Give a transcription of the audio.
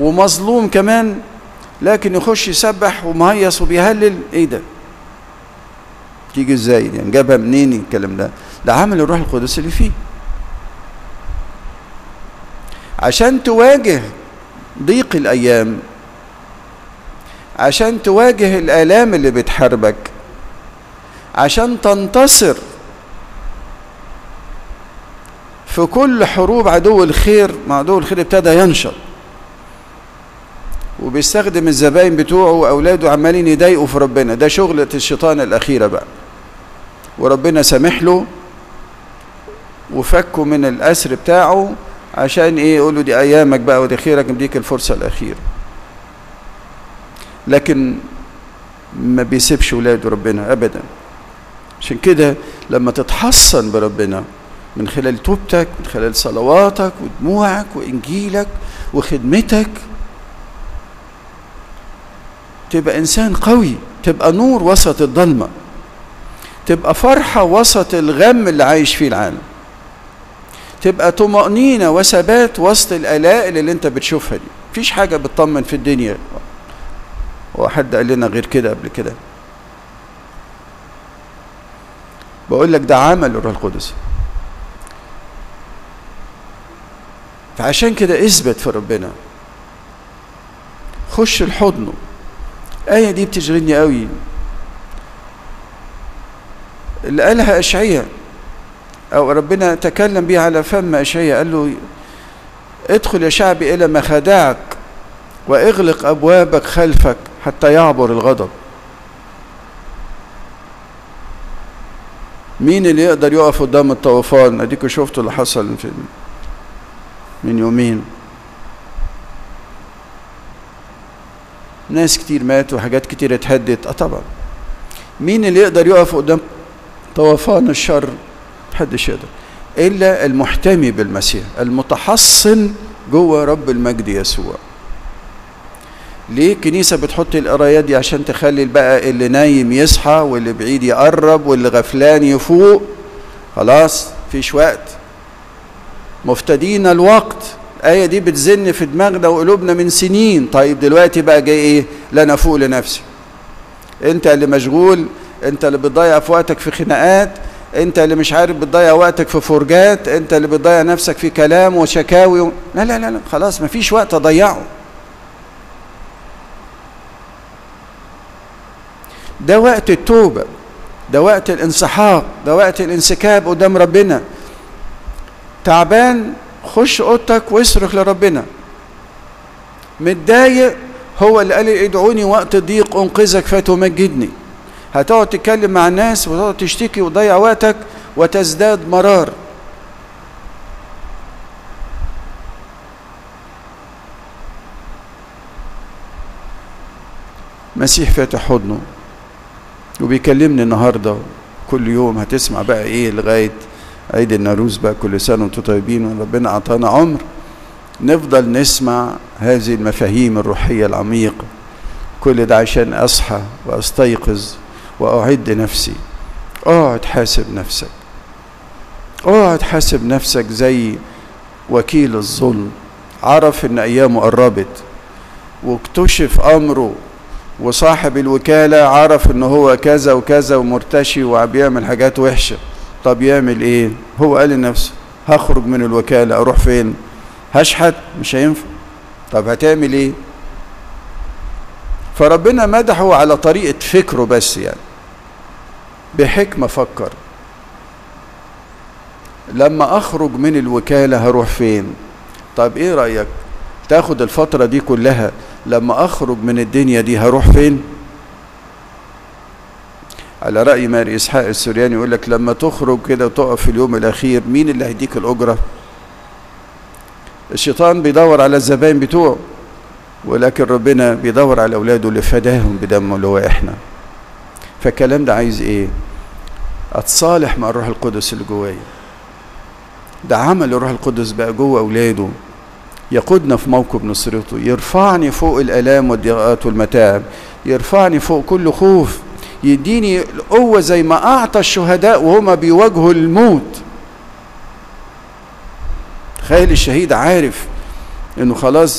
ومظلوم كمان لكن يخش يسبح ومهيص وبيهلل ايه ده تيجي ازاي يعني جابها منين الكلام ده ده عمل الروح القدس اللي فيه عشان تواجه ضيق الايام عشان تواجه الالام اللي بتحاربك عشان تنتصر في كل حروب عدو الخير مع عدو الخير ابتدى ينشط وبيستخدم الزباين بتوعه واولاده عمالين يضايقوا في ربنا ده شغلة الشيطان الاخيرة بقى وربنا سامح له وفكه من الاسر بتاعه عشان ايه يقول له دي ايامك بقى ودي خيرك مديك الفرصة الاخيرة لكن ما بيسيبش ولاده ربنا ابدا عشان كده لما تتحصن بربنا من خلال توبتك من خلال صلواتك ودموعك وانجيلك وخدمتك تبقى انسان قوي تبقى نور وسط الضلمه تبقى فرحه وسط الغم اللي عايش فيه العالم تبقى طمأنينة وثبات وسط الآلاء اللي انت بتشوفها دي مفيش حاجة بتطمن في الدنيا وحد قال لنا غير كده قبل كده بقول لك ده عمل الروح القدس فعشان كده اثبت في ربنا خش الحضن الآية دي بتشغلني قوي اللي قالها أشعية أو ربنا تكلم بيه على فم أشعية قال له ادخل يا شعبي إلى مخادعك واغلق أبوابك خلفك حتى يعبر الغضب مين اللي يقدر يقف قدام الطوفان اديكوا شفتوا اللي حصل في من يومين ناس كتير ماتوا وحاجات كتير اتهدت اه طبعا مين اللي يقدر يقف قدام طوفان الشر محدش يقدر الا المحتمي بالمسيح المتحصن جوه رب المجد يسوع ليه الكنيسة بتحط القرايات دي عشان تخلي بقى اللي نايم يصحى واللي بعيد يقرب واللي غفلان يفوق خلاص فيش وقت مفتدين الوقت الآية دي بتزن في دماغنا وقلوبنا من سنين طيب دلوقتي بقى جاي ايه لا انا افوق لنفسي انت اللي مشغول انت اللي بتضيع في وقتك في خناقات انت اللي مش عارف بتضيع وقتك في فرجات انت اللي بتضيع نفسك في كلام وشكاوي و... لا لا لا لا خلاص مفيش وقت اضيعه ده وقت التوبة ده وقت الانسحاق ده وقت الانسكاب قدام ربنا تعبان خش اوضتك واصرخ لربنا متضايق هو اللي قال ادعوني وقت ضيق انقذك فتمجدني هتقعد تتكلم مع الناس وتقعد تشتكي وتضيع وقتك وتزداد مرار مسيح فاتح حضنه وبيكلمني النهارده كل يوم هتسمع بقى ايه لغايه عيد الناروز بقى كل سنه وانتم طيبين وربنا اعطانا عمر نفضل نسمع هذه المفاهيم الروحيه العميقه كل ده عشان اصحى واستيقظ واعد نفسي اقعد حاسب نفسك اقعد حاسب نفسك زي وكيل الظلم عرف ان ايامه قربت واكتشف امره وصاحب الوكالة عرف ان هو كذا وكذا ومرتشي وبيعمل حاجات وحشة طب يعمل ايه هو قال لنفسه هخرج من الوكالة اروح فين هشحت مش هينفع طب هتعمل ايه فربنا مدحه على طريقة فكره بس يعني بحكمة فكر لما اخرج من الوكالة هروح فين طب ايه رأيك تاخد الفترة دي كلها لما اخرج من الدنيا دي هروح فين على رأي ماري إسحاق السورياني يقول لك لما تخرج كده وتقف في اليوم الأخير مين اللي هيديك الأجرة الشيطان بيدور على الزبائن بتوعه ولكن ربنا بيدور على أولاده اللي فداهم بدمه اللي هو إحنا فالكلام ده عايز إيه أتصالح مع الروح القدس اللي جوايا ده عمل الروح القدس بقى جوه أولاده يقودنا في موكب نصرته يرفعني فوق الآلام والضيقات والمتاعب يرفعني فوق كل خوف يديني القوة زي ما أعطى الشهداء وهما بيواجهوا الموت تخيل الشهيد عارف انه خلاص